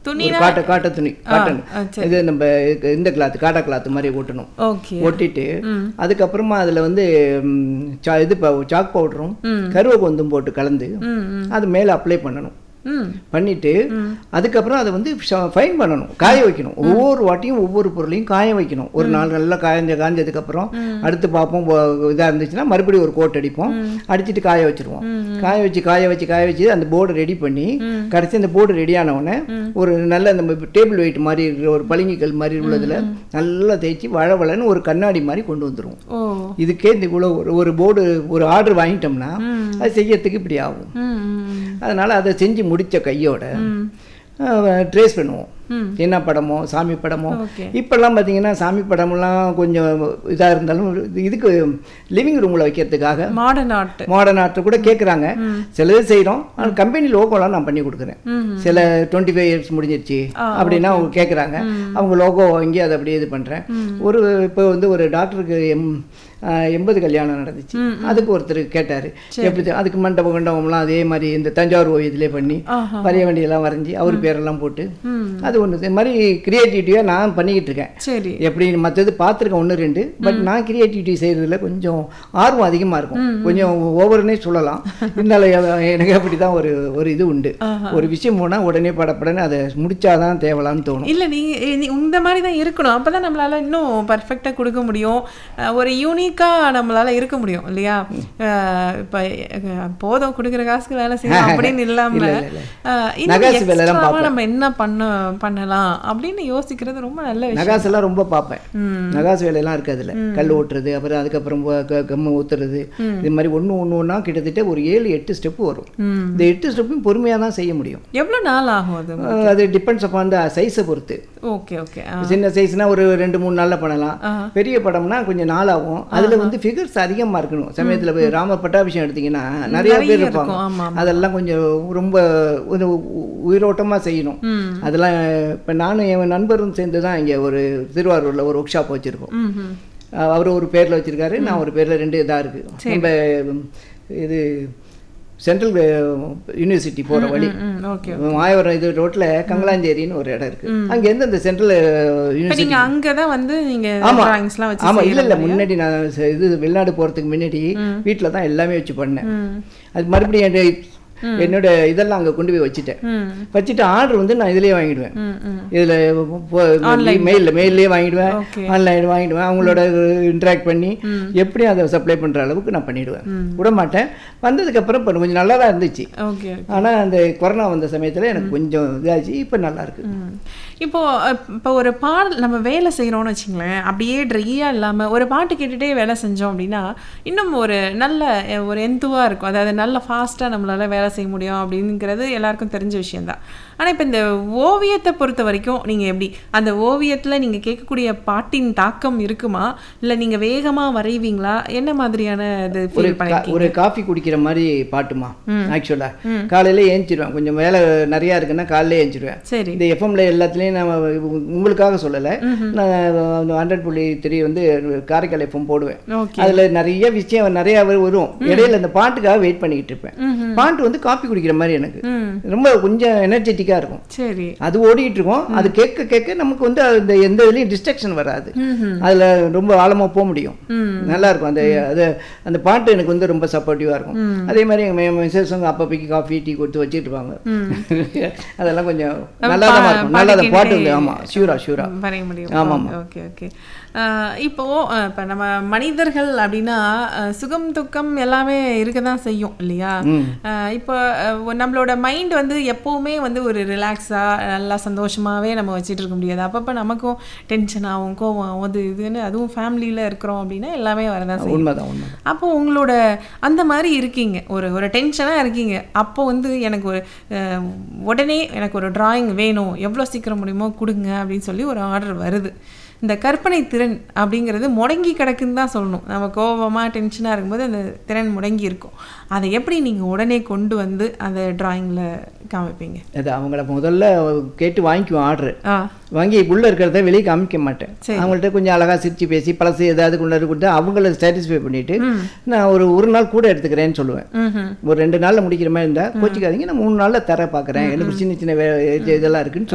துணினா- காட்ட காட்ட துணி காட்டன் ஆ, சரி. இது நம்ம இதுக்கு இந்த கிளாத் காட்டா கிளாத் மாதிரி ஒட்டணும் ஓகே ஒட்டிட்டு அதுக்கப்புறமா அதுல வந்து ம், சா- இது ப- சாக் பவுடரும் ம். கருவகொந்தும் போட்டு கலந்து ம் ம் அது மேல அப்ளை பண்ணணும் ம் பண்ணிட்டு அதுக்கப்புறம் அதை வந்து ஃபைன் பண்ணணும் காய வைக்கணும் ஒவ்வொரு வாட்டியும் ஒவ்வொரு பொருளையும் காய வைக்கணும் ஒரு நாள் நல்லா காய்ஞ்ச காய்ஞ்சதுக்கு அப்புறம் அடுத்து பார்ப்போம் ஒ- இதா இருந்துச்சுன்னா மறுபடியும் ஒரு கோட் அடிப்போம் அடிச்சிட்டு காய வச்சிருவோம் காய வச்சு காய வச்சு காய வச்சு அந்த போர்டு ரெடி பண்ணி கடைசி அந்த போர்டு ரெடி ஆன உடனே ஒரு நல்ல நம்ம டேபிள் வெயிட் மாதிரி இருக்கிற ஒரு பளிங்கிக்கல் மாதிரி உள்ளதுல நல்லா தேய்ச்சி வளவளன்னு ஒரு கண்ணாடி மாதிரி கொண்டு வந்துருவோம் ஓ இதுக்கே இந்த இவ்வளோ ஒரு ஒரு போர்டு ஒரு ஆர்டர் வாங்கிட்டோம்னா அது செய்யறதுக்கு இப்படி ஆகும் ம் ம் அதனால அதை செஞ்சு முடிச்ச கையோட ம் ட்ரேஸ் பண்ணுவோம் ம் என்ன படமோ சாமி படமோ ஓகே இப்போல்லாம் பார்த்தீங்கன்னா சாமி படமெல்லாம் கொஞ்சம் இதாக இருந்தாலும் இது- இதுக்கு லிவிங் ரூமில் வைக்கிறதுக்காக மாடர்ன் ஆர்ட் மாடர்ன் ஆர்ட் கூட கேட்குறாங்க சிலது செய்கிறோம் ஆனால் கம்பெனி லோகோலாம் நான் பண்ணி கொடுக்குறேன் ம் சில டுவெண்ட்டி ஃபைவ் இயர்ஸ் முடிஞ்சிருச்சு அப்படின்னா அவங்க கேட்குறாங்க அவங்க லோகோ வாங்கி அதை அப்படியே இது பண்ணுறேன் ஒரு இப்போ வந்து ஒரு டாக்டருக்கு எம் ஆ, எண்பது கல்யாணம் நடந்துச்சு அதுக்கு ஒருத்தர் கேட்டார் எப்படி தெ- அதுக்கு மண்டபம் கண்டபம்லாம் அதே மாதிரி இந்த தஞ்சாவூர் ஓவியத்திலே பண்ணி ஆஹா வரைய வேண்டியெல்லாம் வரைஞ்சி அவர் பேரெல்லாம் போட்டு ம் அது ஒன்று இது மாதிரி கிரியேட்டிவிட்டியாக நான் பண்ணிக்கிட்டு இருக்கேன் சரி எப்படி மற்றது பார்த்துருக்கேன் ஒன்று ரெண்டு பட் நான் கிரியேட்டிவிட்டி செய்கிறதுல கொஞ்சம் ஆர்வம் அதிகமாக இருக்கும் கொஞ்சம் ஓவர்னே சொல்லலாம் இருந்தாலும் எ- எனக்கு அப்படி தான் ஒரு ஒரு இது உண்டு ஒரு விஷயம் போனால் உடனே படப்படன்னு அதை முடிச்சாதான் தேவலான்னு தோணும் இல்ல நீங்க இ- நீ- இந்த மாதிரி தான் இருக்கணும் அப்பதான் நம்மளால இன்னும் பர்ஃபெக்டா கொடுக்க முடியும் அஹ் ஒரு யூனிக்கா நம்மளால இருக்க முடியும் இல்லையா அஹ் இப்ப அஹ் போதும் கொடுக்குற காசுக்கு வேலை செய்யணும் அப்படின்னு இல்லாம இல்ல, இல்ல, இல்ல. அஹ் இன்னும் நகாசு வேலையெல்லாம் extra-வா பார்ப்பேன். நம்ம என்ன பண்ண பண்ணலாம் அப்படின்னு யோசிக்கிறது ரொம்ப நல்ல விஷயம் நகாசெல்லாம் ரொம்ப பார்ப்பேன் ம். நகாசு வேலையெல்லாம் இருக்கு அதில் கல் ஓட்டுறது அப்புறம் அதுக்கப்புறம் வ- க- கம்மு ஊத்துறது இது மாதிரி ஒன்று ஒன்று ஒன்றா கிட்டத்தட்ட ஒரு ஏழு எட்டு ஸ்டெப்பு வரும் ம். இந்த எட்டு ஸ்டெப்பும் பொறுமையாக தான் செய்ய முடியும் எவ்வளவு நாள் ஆகும் அது அஹ் அது டிபெண்ட்ஸ் அப்பான் த சைஸை பொறுத்து ஓகே ஓகே சின்ன சைஸ்னா ஒரு ரெண்டு மூணு நாள்ல பண்ணலாம் ஆ. பெரிய படம்னா கொஞ்சம் நாள் ஆகும் அதுல வந்து ஃபிகர்ஸ் அதிகமா இருக்கணும் சமயத்துல போய் ராம பட்டாபிஷேகம் எடுத்தீங்கன்னா நிறைய நிறைய பேர் இருக்கும், இருப்பாங்க ஆமா, அதெல்லாம் கொஞ்சம் ரொம்ப ஒரு உ- உயிரோட்டமா செய்யணும் ம் அதெல்லாம் இப்ப நானும் என் நண்பரும் சேர்ந்து தான் இங்க ஒரு திருவாரூர்ல ஒரு ஒர்க் ஷாப் வச்சிருக்கோம் ம் ம் அவர் ஒரு பேர்ல வச்சிருக்காரு நான் ஒரு பேர்ல ரெண்டு இதா இருக்கு நம்ம இது சென்ட்ரல் யூனிவர்சிட்டி போற வழி ம் ஓகே மாயவரம் இது ரோட்ல கங்கலாஞ்சேரின்னு ஒரு இடம் இருக்கு அங்க இருந்து அந்த சென்ட்ரல் இப்ப யூனிவர்சிட்டி நீங்க அங்கதான் வந்து நீங்க ஆமா. டிராயிங்ஸ்லாம் வச்சு ஆமா இல்ல இல்ல செய்யறது முன்னாடி நான் ச- இது வெளிநாடு போறதுக்கு முன்னாடி வீட்டில் தான் எல்லாமே வச்சு பண்ணேன் ம் அது மறுபடியும் என் என்னோட இதெல்லாம் அங்க கொண்டு போய் வச்சுட்டேன் ம் வச்சுட்டு ஆர்டர் வந்து நான் இதுலயே வாங்கிடுவேன் ம் ம் இதுல மெயிலில் மெயிலே வாங்கிடுவேன் Okay. ஆன்லைன் வாங்கிடுவேன் அவங்களோட இன்ட்ராக்ட் பண்ணி எப்படியும் அதை சப்ளை பண்ற அளவுக்கு நான் பண்ணிடுவேன் விட மாட்டேன் வந்ததுக்கு அப்புறம் இப்ப கொஞ்சம் நல்லா தான் இருந்துச்சு ஓகே ஆனா அந்த கொரோனா வந்த சமயத்துல எனக்கு கொஞ்சம் இதாச்சு இப்ப நல்லா இருக்கு ம். இப்போ அஹ், இப்போ ஒரு பாடல் நம்ம வேலை செய்கிறோம்னு வச்சுங்களேன் அப்படியே ட்ரையாக இல்லாமல் ஒரு பாட்டு கேட்டுகிட்டே வேலை செஞ்சோம் அப்படின்னா இன்னும் ஒரு நல்ல அஹ், ஒரு எந்துவாக இருக்கும் அதாவது நல்ல ஃபாஸ்ட்டாக நம்மளால வேலை செய்ய முடியும் அப்படிங்கிறது எல்லாருக்கும் தெரிஞ்ச விஷயம்தான் ஆனால் இப்போ இந்த ஓவியத்தை பொறுத்த வரைக்கும் நீங்கள் எப்படி அந்த ஓவியத்தில் நீங்கள் கேட்கக்கூடிய பாட்டின் தாக்கம் இருக்குமா இல்லை நீங்கள் வேகமாக வரைவீங்களா என்ன மாதிரியான இது ஒரு ஃபீல் கா- பண்ணிருக்கீங்க ஒரு காஃபி குடிக்கிற மாதிரி பாட்டுமா ஆக்சுவலா காலையில ஏஞ்சிருவேன் கொஞ்சம் வேலை நிறைய இருக்குன்னா காலையில ஏஞ்சிருவேன் சரி இந்த எஃப்எம்ல எல்லாத்துலேயும் நான் உ- உங்களுக்காக சொல்லலை நான் ஹண்ட்ரட் புள்ளி த்ரீ வந்து காரைக்கால் எஃப்எம் போடுவேன் ஓகே அதுல நிறைய விஷயம் நிறைய வரு- வரும் இடையில இந்த பாட்டுக்காக வெயிட் பண்ணிக்கிட்டு இருப்பேன் பாட்டு வந்து காஃபி குடிக்கிற மாதிரி எனக்கு ம் ரொம்ப கொஞ்சம் எனர்ஜெட்டிக்காக இருக்கும் சரி அது ஓடிட்டு இருக்கும் அது கேட்க கேட்க நமக்கு வந்து அந்த எந்த இதுலையும் டிஸ்ட்ரக்ஷன் வராது அதுல ரொம்ப ஆழமா போக முடியும் ம் நல்லா இருக்கும் அந்த அது அந்த பாட்டு எனக்கு வந்து ரொம்ப சப்போர்ட்டிவாக இருக்கும் அதே மாதிரி எங்கள் மிஸ்ஸஸ் வந்து அப்பப்பைக்கு காஃபி டீ கொடுத்து வச்சுட்டு இருப்பாங்க அதெல்லாம் கொஞ்சம் நல்லா தான் இருக்கும் நல்லா தான் பாட்டு வந்து ஆமாம் ஷூரா ஷூரா வரைய முடியும் ஆமாம், ஓகே ஓகே இப்போ அஹ், இப்போ நம்ம மனிதர்கள் அப்படின்னா அஹ், சுகம் துக்கம் எல்லாமே இருக்க தான் செய்யும் இல்லையா அஹ், இப்போ அஹ், நம்மளோட மைண்ட் வந்து எப்பவுமே வந்து ஒரு ரிலாக்ஸாக நல்லா சந்தோஷமாவே நம்ம வச்சுட்டு இருக்க முடியாது அப்பப்போ நமக்கும் டென்ஷன் ஆகும் கோவம் ஆகும் அது இதுன்னு அதுவும் ஃபேமிலியில் இருக்கிறோம் அப்படின்னா எல்லாமே வரதான் செய்யும் உண்மைதான் உண்மை அப்போ உங்களோட அந்த மாதிரி இருக்கீங்க ஒரு ஒரு டென்ஷனாக இருக்கீங்க அப்போ வந்து எனக்கு ஒரு அஹ், உடனே எனக்கு ஒரு டிராயிங் வேணும் எவ்வளோ சீக்கிரம் முடியுமோ கொடுங்க அப்படின்னு சொல்லி ஒரு ஆர்டர் வருது இந்த கற்பனை திறன் அப்படிங்கிறது முடங்கி கிடக்குன்னு தான் சொல்லணும் நம்ம கோபமாக டென்ஷனாக இருக்கும்போது அந்த திறன் முடங்கி இருக்கும் அதை எப்படி நீங்கள் உடனே கொண்டு வந்து அந்த டிராயிங்கில் காமிப்பீங்க அது அவங்கள முதல்ல கேட்டு வாங்கிக்குவேன் ஆர்டர் ஆ வாங்கி உள்ள இருக்கிறத வெளியே காமிக்க மாட்டேன் சரி. அவங்கள்ட்ட கொஞ்சம் அழகா சிரிச்சு பேசி பழசு ஏதாவது கொண்டு வந்து கொடுத்து அவங்கள சாட்டிஸ்ஃபை பண்ணிட்டு நான் ஒரு ஒரு நாள் கூட எடுத்துக்கிறேன்னு சொல்லுவேன் ம் ஒரு ரெண்டு நாள்ல முடிக்கிற மாதிரி இருந்தா கோச்சிக்காதீங்க நான் மூணு நாள்ல தர பார்க்குறேன் எனக்கு சின்ன சின்ன வே- இது- இதெல்லாம் இருக்குன்னு